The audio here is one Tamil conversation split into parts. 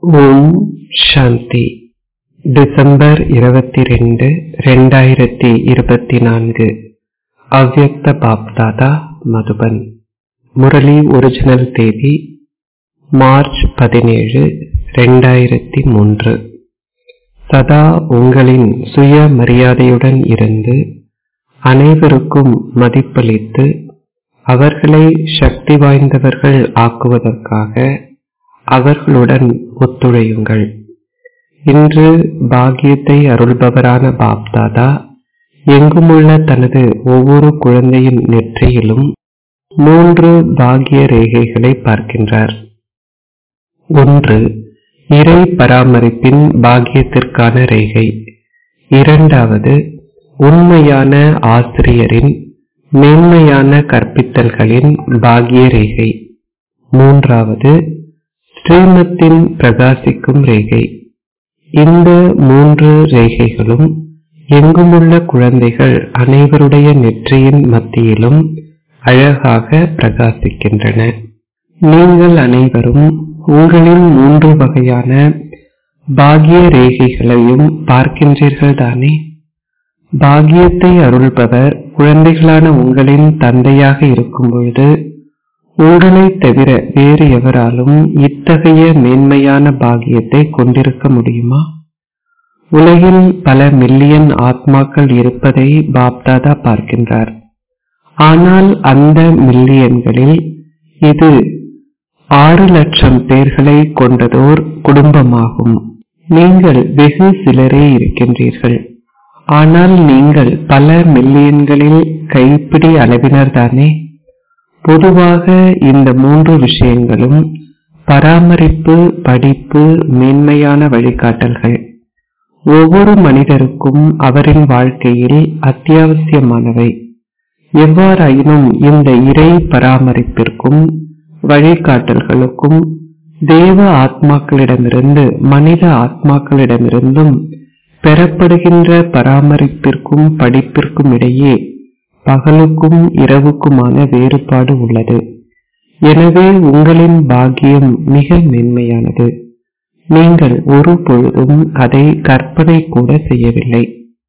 ஓம் சாந்தி டிசம்பர் இருபத்தி ரெண்டு ரெண்டாயிரத்தி இருபத்தி நான்கு அவ்யக்த பாப்தாதா மதுபன் முரளி ஒரிஜினல் தேதி மார்ச் பதினேழு ரெண்டாயிரத்தி மூன்று சதா உங்களின் சுய மரியாதையுடன் இருந்து அனைவருக்கும் மதிப்பளித்து அவர்களை சக்தி வாய்ந்தவர்கள் ஆக்குவதற்காக அவர்களுடன் ஒத்துழையுங்கள் இன்று பாக்கியத்தை அருள்பவரான பாப்தாதா எங்குமுள்ள தனது ஒவ்வொரு குழந்தையின் நெற்றியிலும் மூன்று பாக்கிய ரேகைகளை பார்க்கின்றார் ஒன்று இறை பராமரிப்பின் பாக்கியத்திற்கான ரேகை இரண்டாவது உண்மையான ஆசிரியரின் மேன்மையான கற்பித்தல்களின் பாக்கிய ரேகை மூன்றாவது ஸ்ரீமத்தின் பிரகாசிக்கும் ரேகை இந்த மூன்று ரேகைகளும் எங்குமுள்ள குழந்தைகள் அனைவருடைய நெற்றியின் மத்தியிலும் அழகாக பிரகாசிக்கின்றன நீங்கள் அனைவரும் உங்களின் மூன்று வகையான பாக்கிய ரேகைகளையும் பார்க்கின்றீர்கள் தானே பாக்கியத்தை அருள்பவர் குழந்தைகளான உங்களின் தந்தையாக இருக்கும் பொழுது உங்களைத் தவிர வேறு எவராலும் இத்தகைய மேன்மையான பாக்கியத்தை கொண்டிருக்க முடியுமா உலகில் பல மில்லியன் ஆத்மாக்கள் இருப்பதை பாப்தாதா பார்க்கின்றார் ஆனால் அந்த மில்லியன்களில் இது ஆறு லட்சம் பேர்களை கொண்டதோர் குடும்பமாகும் நீங்கள் வெகு சிலரே இருக்கின்றீர்கள் ஆனால் நீங்கள் பல மில்லியன்களில் கைப்பிடி அளவினர் தானே பொதுவாக இந்த மூன்று விஷயங்களும் பராமரிப்பு படிப்பு மேன்மையான வழிகாட்டல்கள் ஒவ்வொரு மனிதருக்கும் அவரின் வாழ்க்கையில் அத்தியாவசியமானவை எவ்வாறாயினும் இந்த இறை பராமரிப்பிற்கும் வழிகாட்டல்களுக்கும் தேவ ஆத்மாக்களிடமிருந்து மனித ஆத்மாக்களிடமிருந்தும் பெறப்படுகின்ற பராமரிப்பிற்கும் படிப்பிற்கும் இடையே பகலுக்கும் இரவுக்குமான வேறுபாடு உள்ளது எனவே உங்களின் பாக்கியம் மிக மென்மையானது நீங்கள் ஒரு பொழுதும் அதை கற்பனை கூட செய்யவில்லை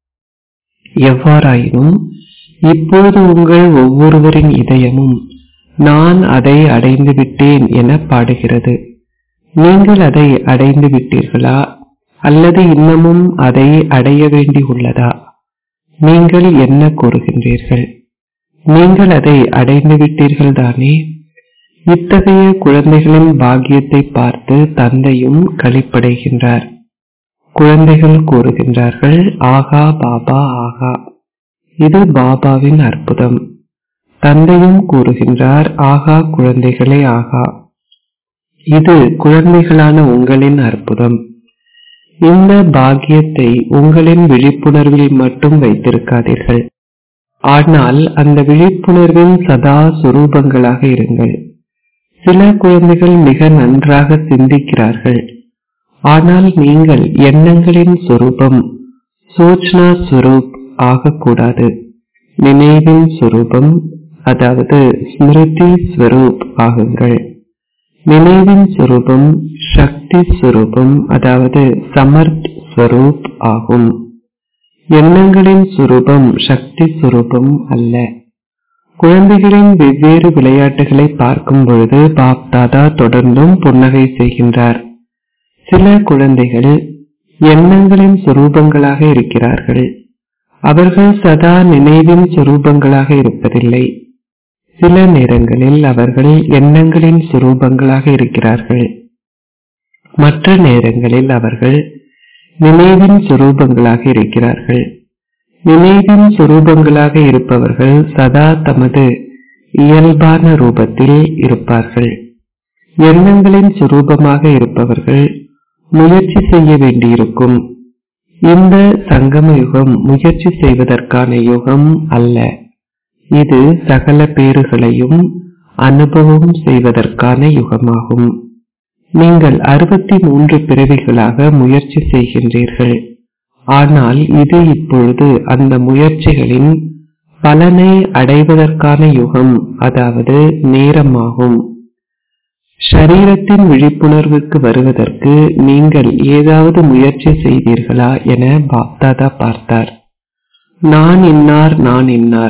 எவ்வாறாயினும் இப்போது உங்கள் ஒவ்வொருவரின் இதயமும் நான் அதை அடைந்து விட்டேன் என பாடுகிறது நீங்கள் அதை அடைந்து விட்டீர்களா அல்லது இன்னமும் அதை அடைய வேண்டி உள்ளதா நீங்கள் என்ன கூறுகின்றீர்கள் நீங்கள் அதை அடைந்து விட்டீர்கள் தானே இத்தகைய குழந்தைகளின் பாக்கியத்தை பார்த்து தந்தையும் களிப்படைகின்றார் குழந்தைகள் கூறுகின்றார்கள் ஆகா பாபா ஆகா இது பாபாவின் அற்புதம் தந்தையும் கூறுகின்றார் ஆகா குழந்தைகளே ஆகா இது குழந்தைகளான உங்களின் அற்புதம் இந்த பாக்கியத்தை உங்களின் விழிப்புணர்வில் மட்டும் வைத்திருக்காதீர்கள் ஆனால் அந்த விழிப்புணர்வின் சதா சுரூபங்களாக இருங்கள் சில குழந்தைகள் மிக நன்றாக சிந்திக்கிறார்கள் ஆனால் நீங்கள் எண்ணங்களின் சொரூபம் சோச்னா ஸ்வரூப் ஆகக்கூடாது நினைவின் சொரூபம் அதாவது ஸ்மிருதி ஸ்வரூப் ஆகுங்கள் நினைவின் சொரூபம் சக்தி ஸ்வரூபம் அதாவது சமர்த் ஸ்வரூப் ஆகும் எண்ணங்களின் சுரூபம் சக்தி சுரூபம் அல்ல குழந்தைகளின் வெவ்வேறு விளையாட்டுகளை பார்க்கும் பொழுது பாப்தாதா தொடர்ந்தும் புன்னகை செய்கின்றார் சில குழந்தைகள் எண்ணங்களின் சுரூபங்களாக இருக்கிறார்கள் அவர்கள் சதா நினைவின் சுரூபங்களாக இருப்பதில்லை சில நேரங்களில் அவர்கள் எண்ணங்களின் சுரூபங்களாக இருக்கிறார்கள் மற்ற நேரங்களில் அவர்கள் நினைவின் சுரூபங்களாக இருக்கிறார்கள் நினைவின் சுரூபங்களாக இருப்பவர்கள் சதா தமது இயல்பான ரூபத்தில் இருப்பார்கள் எண்ணங்களின் சுரூபமாக இருப்பவர்கள் முயற்சி செய்ய வேண்டியிருக்கும் இந்த சங்கம யுகம் முயற்சி செய்வதற்கான யுகம் அல்ல இது சகல பேறுகளையும் அனுபவம் செய்வதற்கான யுகமாகும் நீங்கள் அறுபத்தி மூன்று பிறவிகளாக முயற்சி செய்கின்றீர்கள் ஆனால் இது இப்பொழுது அந்த முயற்சிகளின் பலனை அடைவதற்கான யுகம் அதாவது நேரமாகும் ஷரீரத்தின் விழிப்புணர்வுக்கு வருவதற்கு நீங்கள் ஏதாவது முயற்சி செய்தீர்களா என பாப்தாதா பார்த்தார் நான் இன்னார் நான் இன்னார்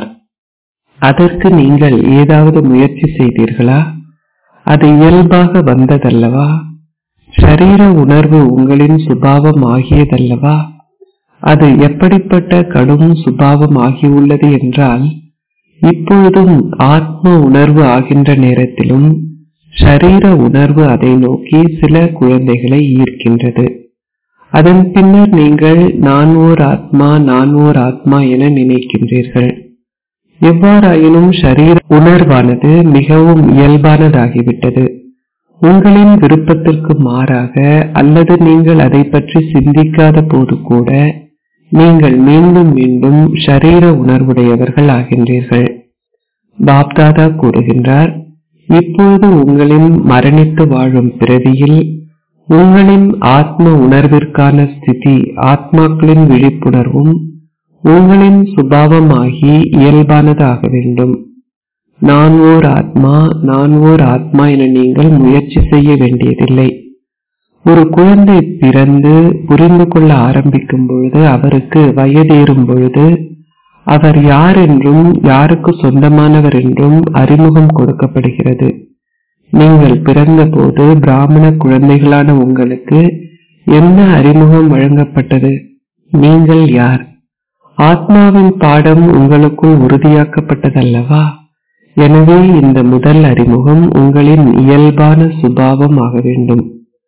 அதற்கு நீங்கள் ஏதாவது முயற்சி செய்தீர்களா அது இயல்பாக வந்ததல்லவா ஷரீர உணர்வு உங்களின் சுபாவம் ஆகியதல்லவா அது எப்படிப்பட்ட கடும் சுபாவம் ஆகியுள்ளது என்றால் இப்பொழுதும் ஆத்ம உணர்வு ஆகின்ற நேரத்திலும் ஷரீர உணர்வு அதை நோக்கி சில குழந்தைகளை ஈர்க்கின்றது அதன் பின்னர் நீங்கள் நான் ஓர் ஆத்மா நான் ஓர் ஆத்மா என நினைக்கின்றீர்கள் எவ்வாறாயினும் ஷரீர உணர்வானது மிகவும் இயல்பானதாகிவிட்டது உங்களின் விருப்பத்திற்கு மாறாக அல்லது நீங்கள் அதை பற்றி சிந்திக்காத போது கூட நீங்கள் மீண்டும் மீண்டும் ஷரீர உணர்வுடையவர்கள் ஆகின்றீர்கள் பாப்தாதா கூறுகின்றார் இப்பொழுது உங்களின் மரணித்து வாழும் பிறவியில் உங்களின் ஆத்ம உணர்விற்கான ஸ்திதி ஆத்மாக்களின் விழிப்புணர்வும் உங்களின் சுபாவமாகி இயல்பானதாக வேண்டும் நான் ஓர் ஆத்மா நான் ஓர் ஆத்மா என நீங்கள் முயற்சி செய்ய வேண்டியதில்லை ஒரு குழந்தை பிறந்து புரிந்து கொள்ள ஆரம்பிக்கும் பொழுது அவருக்கு வயதேறும் பொழுது அவர் யார் என்றும் யாருக்கு சொந்தமானவர் என்றும் அறிமுகம் கொடுக்கப்படுகிறது நீங்கள் பிறந்தபோது பிராமண குழந்தைகளான உங்களுக்கு என்ன அறிமுகம் வழங்கப்பட்டது நீங்கள் யார் ஆத்மாவின் பாடம் உங்களுக்குள் உறுதியாக்கப்பட்டதல்லவா எனவே இந்த முதல் அறிமுகம் உங்களின் இயல்பான சுபாவம் ஆக வேண்டும்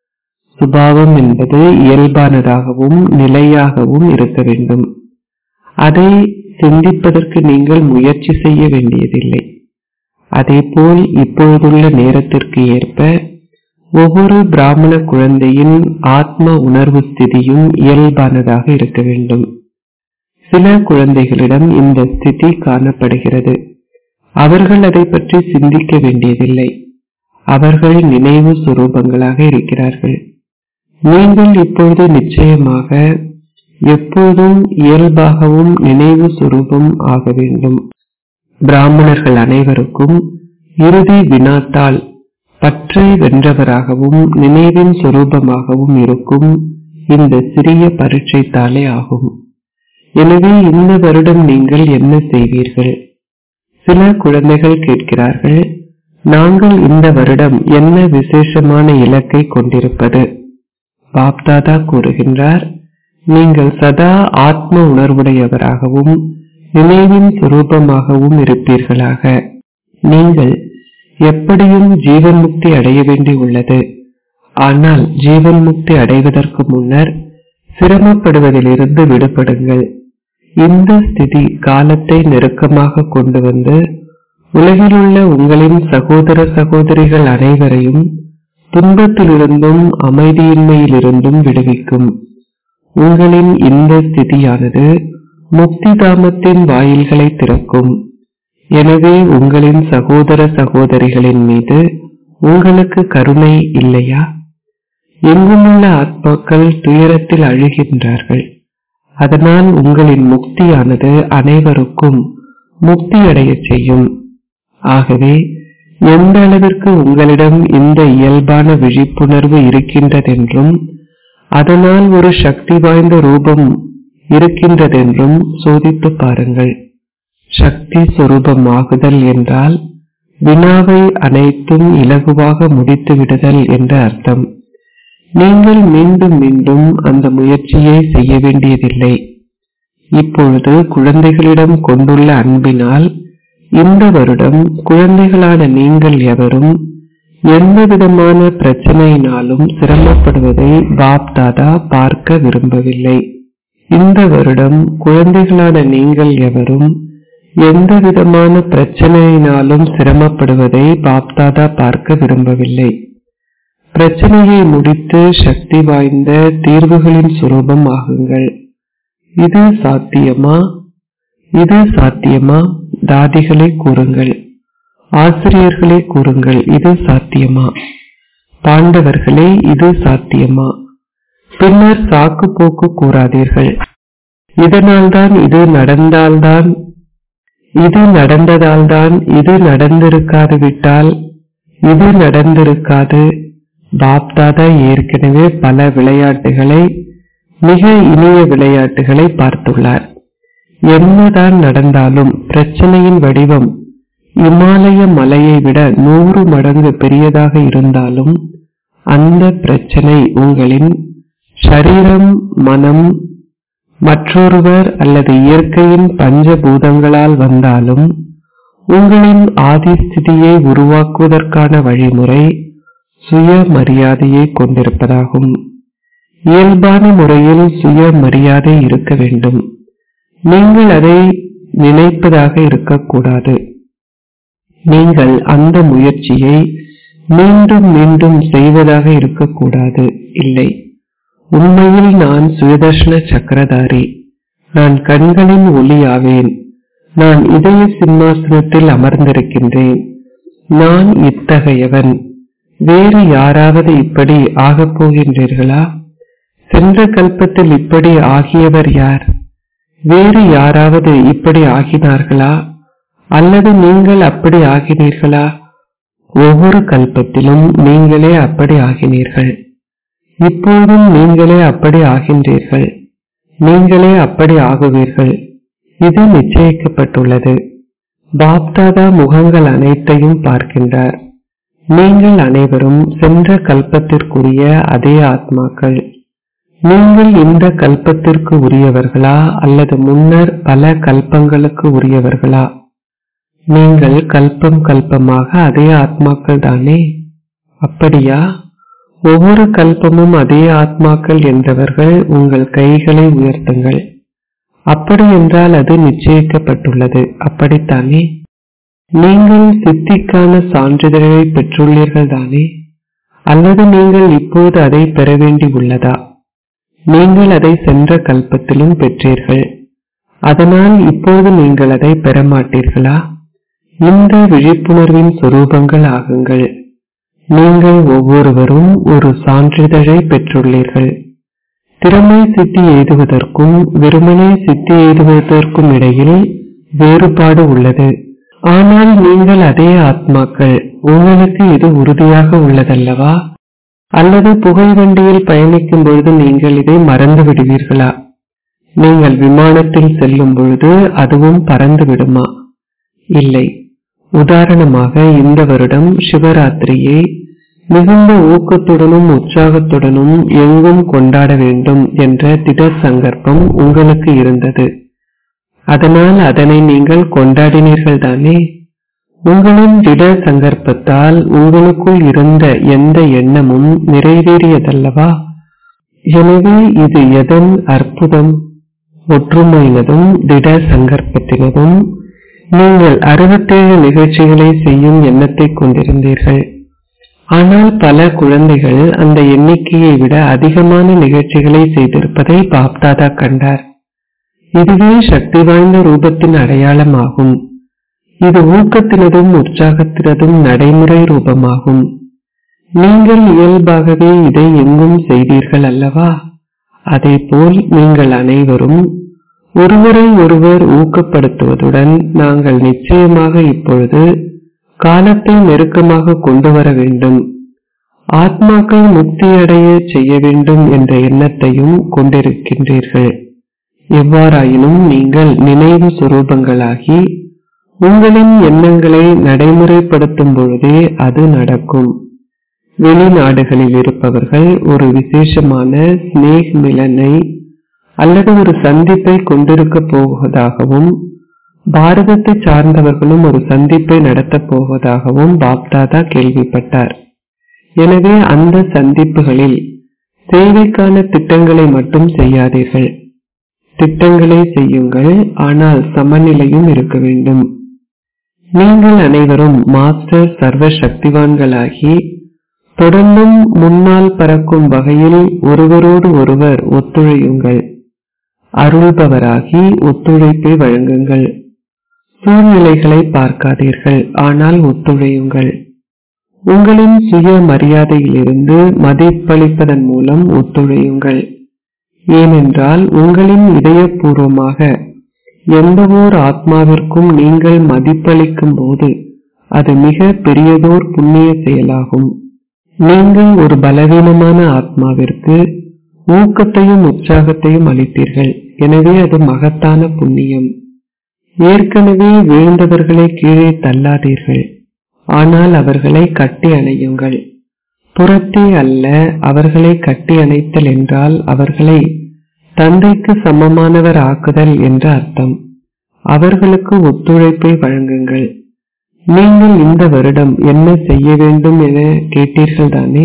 சுபாவம் என்பது இயல்பானதாகவும் நிலையாகவும் இருக்க வேண்டும் அதை சிந்திப்பதற்கு நீங்கள் முயற்சி செய்ய வேண்டியதில்லை அதேபோல் இப்பொழுதுள்ள நேரத்திற்கு ஏற்ப ஒவ்வொரு பிராமண குழந்தையின் ஆத்ம உணர்வு ஸ்திதியும் இயல்பானதாக இருக்க வேண்டும் சில குழந்தைகளிடம் இந்த ஸ்திதி காணப்படுகிறது அவர்கள் அதை பற்றி சிந்திக்க வேண்டியதில்லை அவர்கள் நினைவு சுரூபங்களாக இருக்கிறார்கள் நீங்கள் இப்பொழுது நிச்சயமாக எப்போதும் இயல்பாகவும் நினைவு சுரூபம் ஆக வேண்டும் பிராமணர்கள் அனைவருக்கும் இறுதி வினாத்தால் பற்றை வென்றவராகவும் நினைவின் சொரூபமாகவும் இருக்கும் இந்த சிறிய பரீட்சை தாளே ஆகும் எனவே இந்த வருடம் நீங்கள் என்ன செய்வீர்கள் சில குழந்தைகள் கேட்கிறார்கள் நாங்கள் இந்த வருடம் என்ன விசேஷமான இலக்கை கொண்டிருப்பது பாப்தாதா கூறுகின்றார் நீங்கள் சதா ஆத்ம உணர்வுடையவராகவும் நினைவின் சுரூபமாகவும் இருப்பீர்களாக நீங்கள் எப்படியும் ஜீவன் முக்தி அடைய வேண்டி உள்ளது ஆனால் ஜீவன் முக்தி அடைவதற்கு முன்னர் சிரமப்படுவதிலிருந்து விடுபடுங்கள் இந்த ஸ்திதி காலத்தை நெருக்கமாக கொண்டு வந்து உலகிலுள்ள உங்களின் சகோதர சகோதரிகள் அனைவரையும் துன்பத்திலிருந்தும் அமைதியின்மையிலிருந்தும் விடுவிக்கும் உங்களின் இந்த ஸ்திதியானது முக்தி தாமத்தின் வாயில்களை திறக்கும் எனவே உங்களின் சகோதர சகோதரிகளின் மீது உங்களுக்கு கருணை இல்லையா எங்குமுள்ள ஆத்மாக்கள் துயரத்தில் அழுகின்றார்கள் அதனால் உங்களின் முக்தியானது அனைவருக்கும் முக்தி அடைய செய்யும் ஆகவே எந்த அளவிற்கு உங்களிடம் இந்த இயல்பான விழிப்புணர்வு இருக்கின்றதென்றும் அதனால் ஒரு சக்தி வாய்ந்த ரூபம் இருக்கின்றதென்றும் சோதித்து பாருங்கள் சக்தி சொரூபமாகுதல் என்றால் வினாவை அனைத்தும் இலகுவாக முடித்து விடுதல் என்ற அர்த்தம் நீங்கள் மீண்டும் மீண்டும் அந்த முயற்சியை செய்ய வேண்டியதில்லை இப்பொழுது குழந்தைகளிடம் கொண்டுள்ள அன்பினால் இந்த வருடம் குழந்தைகளான நீங்கள் எவரும் எந்த விதமான பிரச்சனையினாலும் சிரமப்படுவதை பாப் தாதா பார்க்க விரும்பவில்லை இந்த வருடம் குழந்தைகளான நீங்கள் எவரும் எந்த விதமான பிரச்சனையினாலும் சிரமப்படுவதை பாப்தாதா பார்க்க விரும்பவில்லை பிரச்சனையை முடித்து சக்தி வாய்ந்த தீர்வுகளின் சுரூபம் ஆகுங்கள் இது சாத்தியமா இது சாத்தியமா தாதிகளை கூறுங்கள் ஆசிரியர்களே கூறுங்கள் இது சாத்தியமா பாண்டவர்களே இது சாத்தியமா பின்னர் சாக்கு போக்கு கூறாதீர்கள் இதனால்தான் இது நடந்தால்தான் இது நடந்ததால்தான் இது நடந்திருக்காது விட்டால் இது நடந்திருக்காது பாப்தாதா ஏற்கனவே பல விளையாட்டுகளை மிக இனிய விளையாட்டுகளை பார்த்துள்ளார் என்னதான் நடந்தாலும் பிரச்சனையின் வடிவம் இமாலய மலையை விட நூறு மடங்கு பெரியதாக இருந்தாலும் அந்த பிரச்சனை உங்களின் சரீரம் மனம் மற்றொருவர் அல்லது இயற்கையின் பஞ்சபூதங்களால் வந்தாலும் உங்களின் ஆதிஸ்திதியை உருவாக்குவதற்கான வழிமுறை சுய மரியாதையை கொண்டிருப்பதாகும் இயல்பான முறையில் சுய மரியாதை இருக்க வேண்டும் நீங்கள் அதை நினைப்பதாக இருக்கக்கூடாது நீங்கள் அந்த முயற்சியை மீண்டும் மீண்டும் செய்வதாக இருக்கக்கூடாது இல்லை உண்மையில் நான் சுயதர்ஷன சக்கரதாரி நான் கண்களின் ஒளி ஆவேன் நான் இதய சிம்மாசனத்தில் அமர்ந்திருக்கின்றேன் நான் இத்தகையவன் வேறு யாராவது இப்படி ஆகப் போகின்றீர்களா சென்ற கல்பத்தில் இப்படி ஆகியவர் யார் வேறு யாராவது இப்படி ஆகினார்களா அல்லது நீங்கள் அப்படி ஆகினீர்களா ஒவ்வொரு கல்பத்திலும் நீங்களே அப்படி ஆகினீர்கள் இப்போதும் நீங்களே அப்படி ஆகின்றீர்கள் நீங்களே அப்படி ஆகுவீர்கள் இது நிச்சயிக்கப்பட்டுள்ளது பாப்தாதா முகங்கள் அனைத்தையும் பார்க்கின்றார் நீங்கள் அனைவரும் சென்ற கல்பத்திற்குரிய அதே ஆத்மாக்கள் நீங்கள் இந்த கல்பத்திற்கு உரியவர்களா அல்லது முன்னர் பல கல்பங்களுக்கு உரியவர்களா நீங்கள் கல்பம் கல்பமாக அதே ஆத்மாக்கள் தானே அப்படியா ஒவ்வொரு கல்பமும் அதே ஆத்மாக்கள் என்றவர்கள் உங்கள் கைகளை உயர்த்துங்கள் அப்படி என்றால் அது நிச்சயிக்கப்பட்டுள்ளது அப்படித்தானே நீங்கள் சித்திக்கான சான்றிதழை பெற்றுள்ளீர்கள் தானே அல்லது நீங்கள் இப்போது அதை பெற வேண்டி உள்ளதா நீங்கள் அதை சென்ற கல்பத்திலும் பெற்றீர்கள் அதனால் இப்போது நீங்கள் அதை பெற மாட்டீர்களா இந்த விழிப்புணர்வின் சொரூபங்கள் ஆகுங்கள் நீங்கள் ஒவ்வொருவரும் ஒரு சான்றிதழை பெற்றுள்ளீர்கள் திறமை சித்தி எய்துவதற்கும் வெறுமனே சித்தி எய்துவதற்கும் இடையில் வேறுபாடு உள்ளது ஆனால் நீங்கள் அதே ஆத்மாக்கள் உங்களுக்கு இது உறுதியாக உள்ளதல்லவா அல்லது புகை வண்டியில் பயணிக்கும் பொழுது நீங்கள் இதை மறந்து விடுவீர்களா நீங்கள் விமானத்தில் செல்லும் பொழுது அதுவும் பறந்து விடுமா இல்லை உதாரணமாக இந்த வருடம் சிவராத்திரியை மிகுந்த ஊக்கத்துடனும் உற்சாகத்துடனும் எங்கும் கொண்டாட வேண்டும் என்ற திட சங்கற்பம் உங்களுக்கு இருந்தது அதனால் அதனை நீங்கள் கொண்டாடினீர்கள் தானே உங்களின் திட சங்கற்பத்தால் உங்களுக்குள் இருந்த எந்த எண்ணமும் நிறைவேறியதல்லவா எனவே இது எதன் அற்புதம் ஒற்றுமையினதும் திட சங்கற்பத்தினதும் நீங்கள் அறுபத்தேழு நிகழ்ச்சிகளை செய்யும் எண்ணத்தை கொண்டிருந்தீர்கள் ஆனால் பல குழந்தைகள் அந்த எண்ணிக்கையை விட அதிகமான நிகழ்ச்சிகளை செய்திருப்பதை பாப்தாதா கண்டார் இதுவே சக்தி வாய்ந்த ரூபத்தின் அடையாளமாகும் இது ஊக்கத்தினதும் உற்சாகத்தினதும் நடைமுறை ரூபமாகும் நீங்கள் இயல்பாகவே இதை எங்கும் செய்தீர்கள் அல்லவா அதேபோல் நீங்கள் அனைவரும் ஒருவரை ஒருவர் ஊக்கப்படுத்துவதுடன் நாங்கள் நிச்சயமாக இப்பொழுது காலத்தை நெருக்கமாக கொண்டு வர வேண்டும் ஆத்மாக்கள் முக்தியடைய செய்ய வேண்டும் என்ற எண்ணத்தையும் கொண்டிருக்கின்றீர்கள் எவ்வாறாயினும் நீங்கள் நினைவு சுரூபங்களாகி உங்களின் எண்ணங்களை நடைமுறைப்படுத்தும் பொழுதே அது நடக்கும் வெளிநாடுகளில் இருப்பவர்கள் ஒரு விசேஷமான ஸ்னேக் மிலனை அல்லது ஒரு சந்திப்பை கொண்டிருக்க போவதாகவும் பாரதத்தை சார்ந்தவர்களும் ஒரு சந்திப்பை நடத்தப் போவதாகவும் பாப்தாதா கேள்விப்பட்டார் எனவே அந்த சந்திப்புகளில் சேவைக்கான திட்டங்களை மட்டும் செய்யாதீர்கள் திட்டங்களை செய்யுங்கள் ஆனால் சமநிலையும் இருக்க வேண்டும் நீங்கள் அனைவரும் மாஸ்டர் சர்வ சக்திவான்களாகி தொடர்ந்தும் முன்னால் பறக்கும் வகையில் ஒருவரோடு ஒருவர் ஒத்துழையுங்கள் அருள்பவராகி ஒத்துழைப்பை வழங்குங்கள் சூழ்நிலைகளை பார்க்காதீர்கள் ஆனால் ஒத்துழையுங்கள் உங்களின் சுய மரியாதையிலிருந்து மதிப்பளிப்பதன் மூலம் ஒத்துழையுங்கள் ஏனென்றால் உங்களின் இதயபூர்வமாக எந்த ஓர் ஆத்மாவிற்கும் நீங்கள் மதிப்பளிக்கும் போது அது மிக பெரியதோர் புண்ணிய செயலாகும் நீங்கள் ஒரு பலவீனமான ஆத்மாவிற்கு ஊக்கத்தையும் உற்சாகத்தையும் அளித்தீர்கள் எனவே அது மகத்தான புண்ணியம் ஏற்கனவே வீழ்ந்தவர்களை கீழே தள்ளாதீர்கள் ஆனால் அவர்களை கட்டி அணையுங்கள் புறத்தே அல்ல அவர்களை கட்டி அணைத்தல் என்றால் அவர்களை தந்தைக்கு சமமானவர் ஆக்குதல் என்ற அர்த்தம் அவர்களுக்கு ஒத்துழைப்பை வழங்குங்கள் நீங்கள் இந்த வருடம் என்ன செய்ய வேண்டும் என கேட்டீர்கள் தானே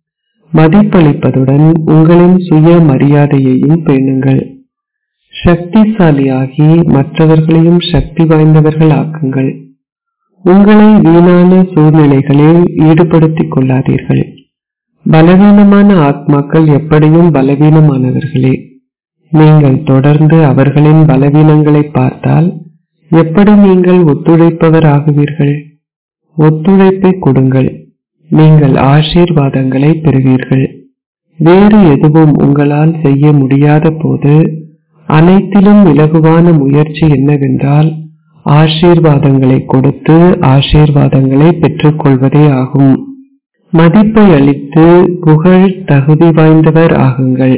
மதிப்பளிப்பதுடன் உங்களின் சுய மரியாதையையும் பேணுங்கள் சக்திசாலியாகி மற்றவர்களையும் சக்தி வாய்ந்தவர்கள் ஆக்குங்கள் உங்களை வீணான சூழ்நிலைகளில் ஈடுபடுத்திக் கொள்ளாதீர்கள் பலவீனமான ஆத்மாக்கள் எப்படியும் பலவீனமானவர்களே நீங்கள் தொடர்ந்து அவர்களின் பலவீனங்களை பார்த்தால் எப்படி நீங்கள் ஒத்துழைப்பவர் ஆகுவீர்கள் ஒத்துழைப்பை கொடுங்கள் நீங்கள் ஆசீர்வாதங்களை பெறுவீர்கள் வேறு எதுவும் உங்களால் செய்ய முடியாத போது அனைத்திலும் இலகுவான முயற்சி என்னவென்றால் ஆசீர்வாதங்களை கொடுத்து ஆசீர்வாதங்களை பெற்றுக்கொள்வதே ஆகும் மதிப்பை அளித்து புகழ் தகுதி வாய்ந்தவர் ஆகுங்கள்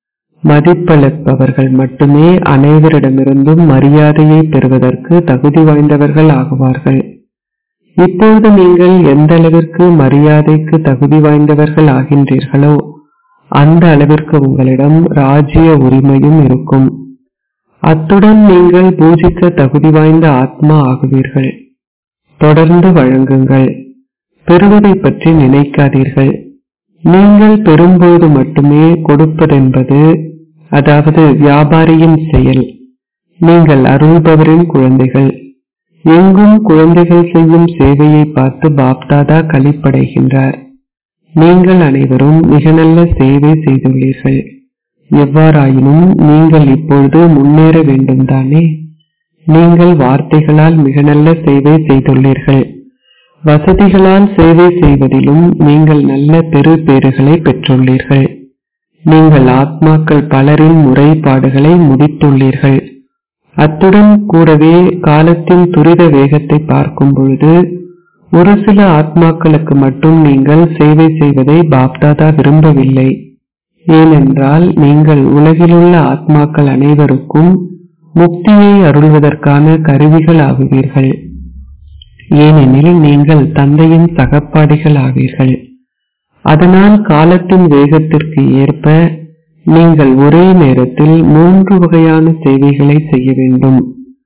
மதிப்பளிப்பவர்கள் மட்டுமே அனைவரிடமிருந்தும் மரியாதையை பெறுவதற்கு தகுதி வாய்ந்தவர்கள் ஆகுவார்கள் இப்பொழுது நீங்கள் எந்த அளவிற்கு மரியாதைக்கு தகுதி வாய்ந்தவர்கள் ஆகின்றீர்களோ அந்த அளவிற்கு உங்களிடம் ராஜ்ய உரிமையும் இருக்கும் அத்துடன் நீங்கள் பூஜிக்க தகுதி வாய்ந்த ஆத்மா ஆகுவீர்கள் தொடர்ந்து வழங்குங்கள் பெறுவதை பற்றி நினைக்காதீர்கள் நீங்கள் பெறும்போது மட்டுமே கொடுப்பதென்பது அதாவது வியாபாரியின் செயல் நீங்கள் அருள்பவரின் குழந்தைகள் எங்கும் குழந்தைகள் செய்யும் சேவையை பார்த்து பாப்தாதா கழிப்படைகின்றார் நீங்கள் அனைவரும் மிக நல்ல சேவை செய்துள்ளீர்கள் எவ்வாறாயினும் நீங்கள் இப்பொழுது முன்னேற வேண்டும் தானே நீங்கள் வார்த்தைகளால் மிக நல்ல சேவை செய்துள்ளீர்கள் வசதிகளால் சேவை செய்வதிலும் நீங்கள் நல்ல பெரு பேறுகளை பெற்றுள்ளீர்கள் நீங்கள் ஆத்மாக்கள் பலரின் முறைப்பாடுகளை முடித்துள்ளீர்கள் அத்துடன் கூடவே காலத்தின் துரித வேகத்தை பார்க்கும் பொழுது ஒரு சில ஆத்மாக்களுக்கு மட்டும் நீங்கள் சேவை செய்வதை பாப்தாதா விரும்பவில்லை ஏனென்றால் நீங்கள் உலகிலுள்ள ஆத்மாக்கள் அனைவருக்கும் முக்தியை அருள்வதற்கான கருவிகள் ஆகுவீர்கள் ஏனெனில் நீங்கள் தந்தையின் சகப்பாடிகள் ஆவீர்கள் அதனால் காலத்தின் வேகத்திற்கு ஏற்ப நீங்கள் ஒரே நேரத்தில் மூன்று வகையான சேவைகளை செய்ய வேண்டும்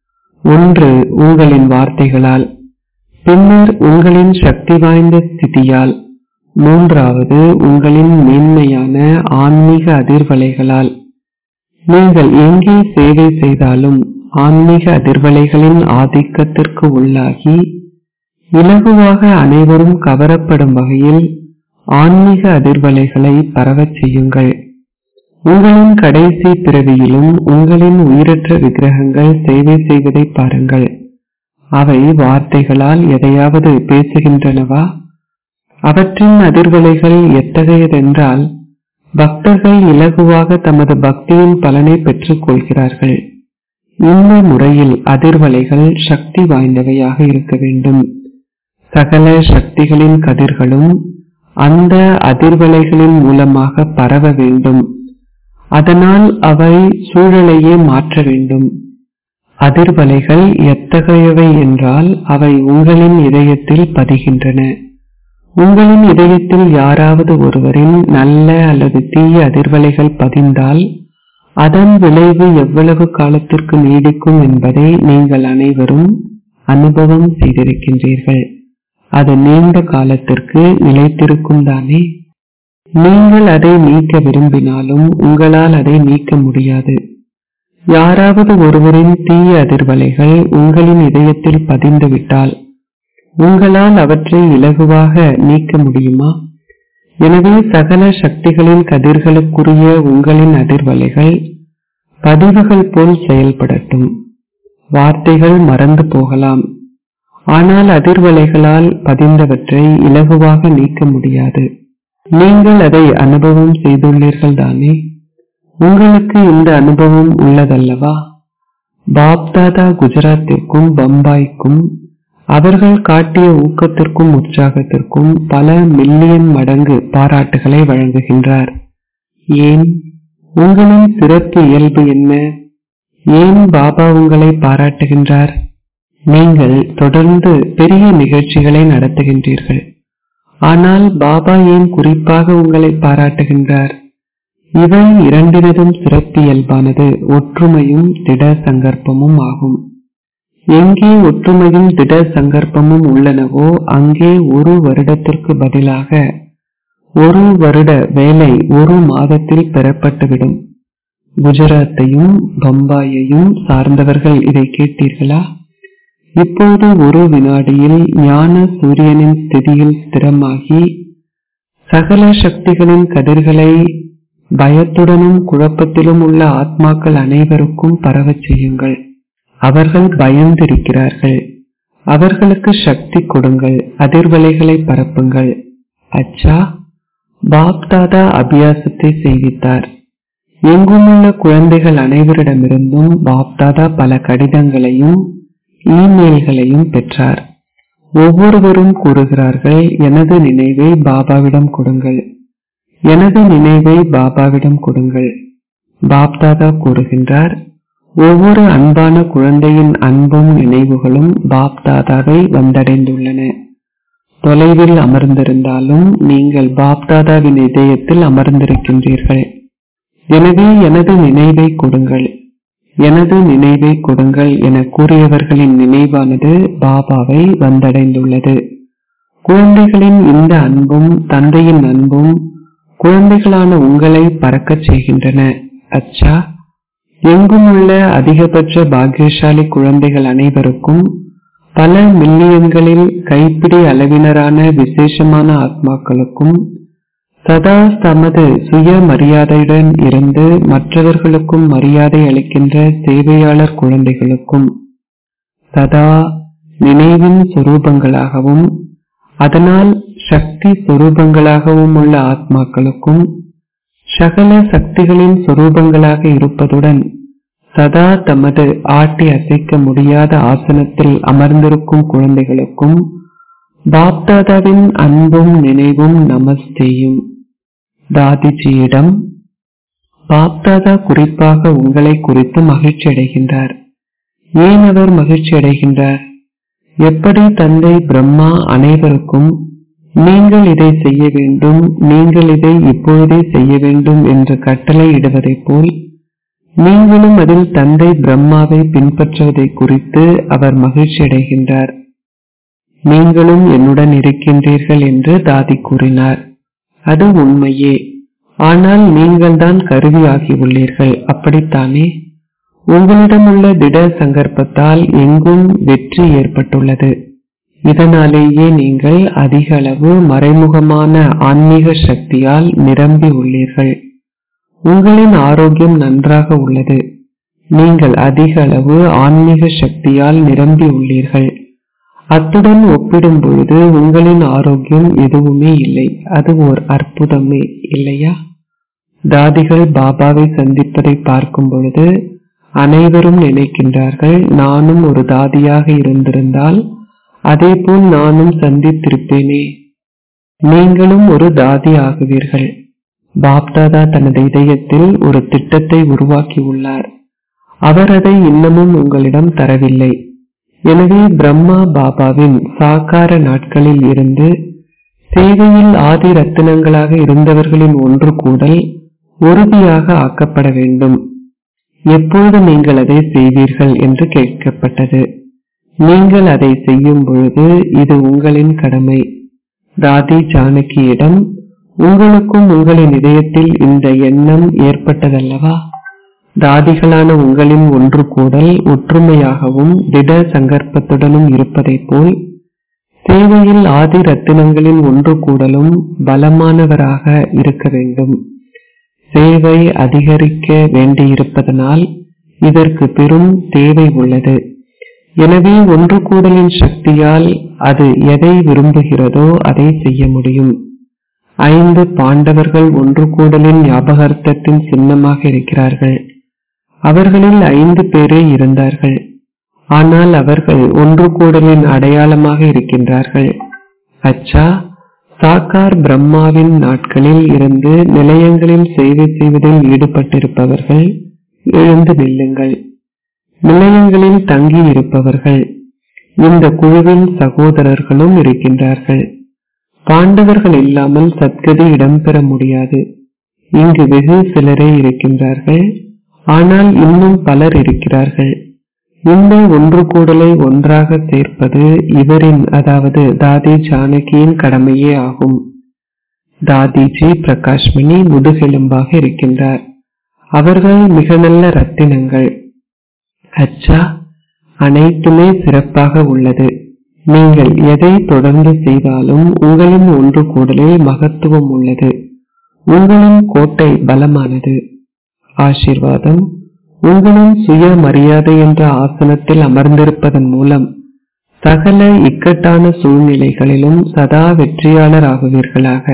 ஒன்று உங்களின் வார்த்தைகளால் பின்னர் உங்களின் சக்தி வாய்ந்த ஸ்திதியால் மூன்றாவது உங்களின் மேன்மையான ஆன்மீக அதிர்வலைகளால் நீங்கள் எங்கே சேவை செய்தாலும் ஆன்மீக அதிர்வலைகளின் ஆதிக்கத்திற்கு உள்ளாகி இலகுவாக அனைவரும் கவரப்படும் வகையில் ஆன்மீக அதிர்வலைகளை பரவச் செய்யுங்கள் உங்களின் கடைசி பிறவியிலும் உங்களின் உயிரற்ற விக்கிரகங்கள் சேவை செய்வதை பாருங்கள் அவை வார்த்தைகளால் எதையாவது பேசுகின்றனவா அவற்றின் அதிர்வலைகள் எத்தகையதென்றால் பக்தர்கள் இலகுவாக தமது பக்தியின் பலனை பெற்றுக் கொள்கிறார்கள் இந்த முறையில் அதிர்வலைகள் சக்தி வாய்ந்தவையாக இருக்க வேண்டும் சகல சக்திகளின் கதிர்களும் அந்த அதிர்வலைகளின் மூலமாக பரவ வேண்டும் அதனால் அவை சூழலையே மாற்ற வேண்டும் அதிர்வலைகள் எத்தகையவை என்றால் அவை உங்களின் இதயத்தில் பதிகின்றன உங்களின் இதயத்தில் யாராவது ஒருவரின் நல்ல அல்லது தீய அதிர்வலைகள் பதிந்தால் அதன் விளைவு எவ்வளவு காலத்திற்கு நீடிக்கும் என்பதை நீங்கள் அனைவரும் அனுபவம் செய்திருக்கின்றீர்கள் அது நீண்ட காலத்திற்கு நிலைத்திருக்கும் தானே நீங்கள் அதை நீக்க விரும்பினாலும் உங்களால் அதை நீக்க முடியாது யாராவது ஒருவரின் தீய அதிர்வலைகள் உங்களின் இதயத்தில் பதிந்துவிட்டால் உங்களால் அவற்றை இலகுவாக நீக்க முடியுமா எனவே சகல சக்திகளின் கதிர்களுக்குரிய உங்களின் அதிர்வலைகள் பதிவுகள் போல் செயல்படட்டும் வார்த்தைகள் மறந்து போகலாம் ஆனால் அதிர்வலைகளால் பதிந்தவற்றை இலகுவாக நீக்க முடியாது நீங்கள் அதை அனுபவம் செய்துள்ளீர்கள் தானே உங்களுக்கு இந்த அனுபவம் உள்ளதல்லவா பாப்தாதா குஜராத்திற்கும் பம்பாய்க்கும் அவர்கள் காட்டிய ஊக்கத்திற்கும் உற்சாகத்திற்கும் பல மில்லியன் மடங்கு பாராட்டுகளை வழங்குகின்றார் ஏன் உங்களின் சிறப்பு இயல்பு என்ன ஏன் பாபா உங்களை பாராட்டுகின்றார் நீங்கள் தொடர்ந்து பெரிய நிகழ்ச்சிகளை நடத்துகின்றீர்கள் ஆனால் பாபா ஏன் குறிப்பாக உங்களை பாராட்டுகின்றார் இவை இரண்டினதும் சிறப்பு இயல்பானது ஒற்றுமையும் திட சங்கற்பமும் ஆகும் எங்கே ஒற்றுமையும் திட சங்கற்பமும் உள்ளனவோ அங்கே ஒரு வருடத்திற்கு பதிலாக ஒரு வருட வேலை ஒரு மாதத்தில் பெறப்பட்டுவிடும் குஜராத்தையும் பம்பாயையும் சார்ந்தவர்கள் இதை கேட்டீர்களா இப்போது ஒரு வினாடியில் ஞான சூரியனின் ஸ்திதியில் ஸ்திரமாகி சகல சக்திகளின் கதிர்களை பயத்துடனும் குழப்பத்திலும் உள்ள ஆத்மாக்கள் அனைவருக்கும் பரவச் செய்யுங்கள் அவர்கள் பயந்திருக்கிறார்கள் அவர்களுக்கு சக்தி கொடுங்கள் அதிர்வலைகளை பரப்புங்கள் அச்சா பாப்தாதா அபியாசத்தை செய்வித்தார் எங்குமுள்ள குழந்தைகள் அனைவரிடமிருந்தும் பாப்தாதா பல கடிதங்களையும் இமெயில்களையும் பெற்றார் ஒவ்வொருவரும் கூறுகிறார்கள் எனது நினைவை பாபாவிடம் கொடுங்கள் எனது நினைவை பாபாவிடம் கொடுங்கள் பாப்தாதா கூறுகின்றார் ஒவ்வொரு அன்பான குழந்தையின் அன்பும் நினைவுகளும் பாப்தாதாவை வந்தடைந்துள்ளன தொலைவில் அமர்ந்திருந்தாலும் நீங்கள் பாப்தாதாவின் இதயத்தில் அமர்ந்திருக்கின்றீர்கள் எனவே எனது நினைவை கொடுங்கள் எனது நினைவை கொடுங்கள் என கூறியவர்களின் நினைவானது பாபாவை வந்தடைந்துள்ளது குழந்தைகளின் இந்த அன்பும் தந்தையின் அன்பும் குழந்தைகளான உங்களை பறக்கச் செய்கின்றன அச்சா எங்கும் உள்ள அதிகபட்ச பாக்கியசாலி குழந்தைகள் அனைவருக்கும் பல மில்லியன்களில் கைப்பிடி அளவினரான விசேஷமான ஆத்மாக்களுக்கும் சதா தமது சுய மரியாதையுடன் இருந்து மற்றவர்களுக்கும் மரியாதை அளிக்கின்ற சேவையாளர் குழந்தைகளுக்கும் சதா நினைவின் சொரூபங்களாகவும் அதனால் சக்தி சொரூபங்களாகவும் உள்ள ஆத்மாக்களுக்கும் சகல சக்திகளின் சொரூபங்களாக இருப்பதுடன் சதா தமது ஆட்டி அசைக்க முடியாத ஆசனத்தில் அமர்ந்திருக்கும் குழந்தைகளுக்கும் பாப்தாதாவின் அன்பும் நினைவும் நமஸ்தேயும் தாதிஜியிடம் பாப்தாதா குறிப்பாக உங்களை குறித்து மகிழ்ச்சி அடைகின்றார் ஏன் அவர் மகிழ்ச்சி அடைகின்றார் எப்படி தந்தை பிரம்மா அனைவருக்கும் நீங்கள் இதை செய்ய வேண்டும் நீங்கள் இதை இப்பொழுதே செய்ய வேண்டும் என்று கட்டளை இடுவதைப் போல் நீங்களும் அதில் தந்தை பிரம்மாவை பின்பற்றுவதை குறித்து அவர் மகிழ்ச்சி அடைகின்றார் நீங்களும் என்னுடன் இருக்கின்றீர்கள் என்று தாதி கூறினார் அது உண்மையே ஆனால் நீங்கள்தான் கருவியாகி உள்ளீர்கள் அப்படித்தானே உங்களிடம் உள்ள திட சங்கற்பத்தால் எங்கும் வெற்றி ஏற்பட்டுள்ளது இதனாலேயே நீங்கள் அதிக அளவு மறைமுகமான ஆன்மீக சக்தியால் நிரம்பி உள்ளீர்கள் உங்களின் ஆரோக்கியம் நன்றாக உள்ளது நீங்கள் அதிக அளவு ஆன்மீக சக்தியால் நிரம்பி உள்ளீர்கள் அத்துடன் ஒப்பிடும் பொழுது உங்களின் ஆரோக்கியம் எதுவுமே இல்லை அது ஓர் அற்புதமே இல்லையா தாதிகள் பாபாவை சந்திப்பதை பார்க்கும் பொழுது அனைவரும் நினைக்கின்றார்கள் நானும் ஒரு தாதியாக இருந்திருந்தால் அதேபோல் நானும் சந்தித்திருப்பேனே நீங்களும் ஒரு தாதி ஆகுவீர்கள் பாப்தாதா தனது இதயத்தில் ஒரு திட்டத்தை உருவாக்கி உள்ளார் அவர் அதை இன்னமும் உங்களிடம் தரவில்லை எனவே பிரம்மா பாபாவின் சாக்கார நாட்களில் இருந்து சேவையில் ஆதி ரத்தினங்களாக இருந்தவர்களின் ஒன்று கூடல் உறுதியாக ஆக்கப்பட வேண்டும் எப்பொழுது நீங்கள் அதை செய்வீர்கள் என்று கேட்கப்பட்டது நீங்கள் அதை செய்யும் பொழுது இது உங்களின் கடமை தாதி ஜானகியிடம் உங்களுக்கும் உங்களின் இதயத்தில் இந்த எண்ணம் ஏற்பட்டதல்லவா தாதிகளான உங்களின் ஒன்று கூடல் ஒற்றுமையாகவும் திட சங்கற்பத்துடனும் இருப்பதைப் போல் சேவையில் ஆதி ரத்தினங்களின் ஒன்று கூடலும் பலமானவராக இருக்க வேண்டும் சேவை அதிகரிக்க வேண்டியிருப்பதனால் இதற்கு பெரும் தேவை உள்ளது எனவே ஒன்று கூடலின் சக்தியால் அது எதை விரும்புகிறதோ அதை செய்ய முடியும் ஐந்து பாண்டவர்கள் ஒன்று கூடலின் ஞாபகார்த்தத்தின் சின்னமாக இருக்கிறார்கள் அவர்களில் ஐந்து பேரே இருந்தார்கள் ஆனால் அவர்கள் ஒன்று கூடலின் அடையாளமாக இருக்கின்றார்கள் அச்சா சாக்கார் பிரம்மாவின் நாட்களில் இருந்து நிலையங்களில் சேவை செய்வதில் ஈடுபட்டிருப்பவர்கள் எழுந்து நில்லுங்கள் நிலையங்களில் தங்கி இருப்பவர்கள் இந்த குழுவின் சகோதரர்களும் இருக்கின்றார்கள் பாண்டவர்கள் இல்லாமல் சத்கதி இடம்பெற முடியாது இங்கு வெகு சிலரே இருக்கின்றார்கள் ஆனால் இன்னும் பலர் இருக்கிறார்கள் இந்த ஒன்று கூடலை ஒன்றாக சேர்ப்பது இவரின் அதாவது தாதி ஜானகியின் கடமையே ஆகும் தாதிஜி பிரகாஷ்மணி முதுகெலும்பாக இருக்கின்றார் அவர்கள் மிக நல்ல ரத்தினங்கள் அச்சா அனைத்துமே சிறப்பாக உள்ளது நீங்கள் எதை தொடர்ந்து செய்தாலும் உங்களின் ஒன்று கூடலில் மகத்துவம் உள்ளது உங்களின் கோட்டை பலமானது ஆசீர்வாதம் உங்களின் சுய மரியாதை என்ற ஆசனத்தில் அமர்ந்திருப்பதன் மூலம் சகல இக்கட்டான சூழ்நிலைகளிலும் சதா வெற்றியாளர் ஆகுவீர்களாக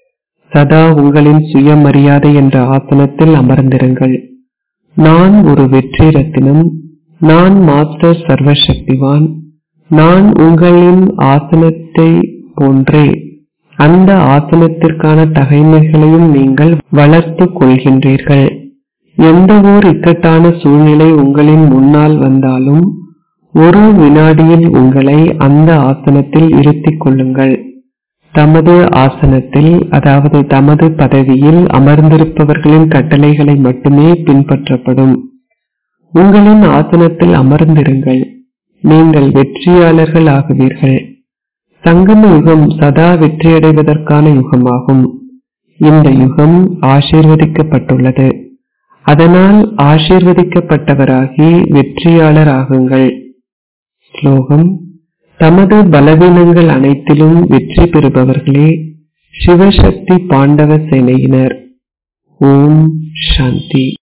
சதா உங்களின் சுயமரியாதை என்ற ஆசனத்தில் அமர்ந்திருங்கள் நான் ஒரு வெற்றி ரத்தினம் நான் மாஸ்டர் சர்வசக்திவான் நான் உங்களின் ஆசனத்தை போன்றே அந்த ஆசனத்திற்கான தகைமைகளையும் நீங்கள் வளர்த்து கொள்கின்றீர்கள் எந்த ஓர் இக்கட்டான சூழ்நிலை உங்களின் முன்னால் வந்தாலும் ஒரு வினாடியில் உங்களை அந்த ஆசனத்தில் இருத்திக் கொள்ளுங்கள் தமது ஆசனத்தில் அதாவது தமது பதவியில் அமர்ந்திருப்பவர்களின் கட்டளைகளை மட்டுமே பின்பற்றப்படும் உங்களின் ஆசனத்தில் அமர்ந்திருங்கள் நீங்கள் வெற்றியாளர்கள் ஆகுவீர்கள் சங்கம யுகம் சதா வெற்றியடைவதற்கான யுகமாகும் இந்த யுகம் ஆசீர்வதிக்கப்பட்டுள்ளது அதனால் ஆசீர்வதிக்கப்பட்டவராகி வெற்றியாளர் ஆகுங்கள் ஸ்லோகம் தமது பலவீனங்கள் அனைத்திலும் வெற்றி பெறுபவர்களே சிவசக்தி பாண்டவ சேனையினர் ஓம் சாந்தி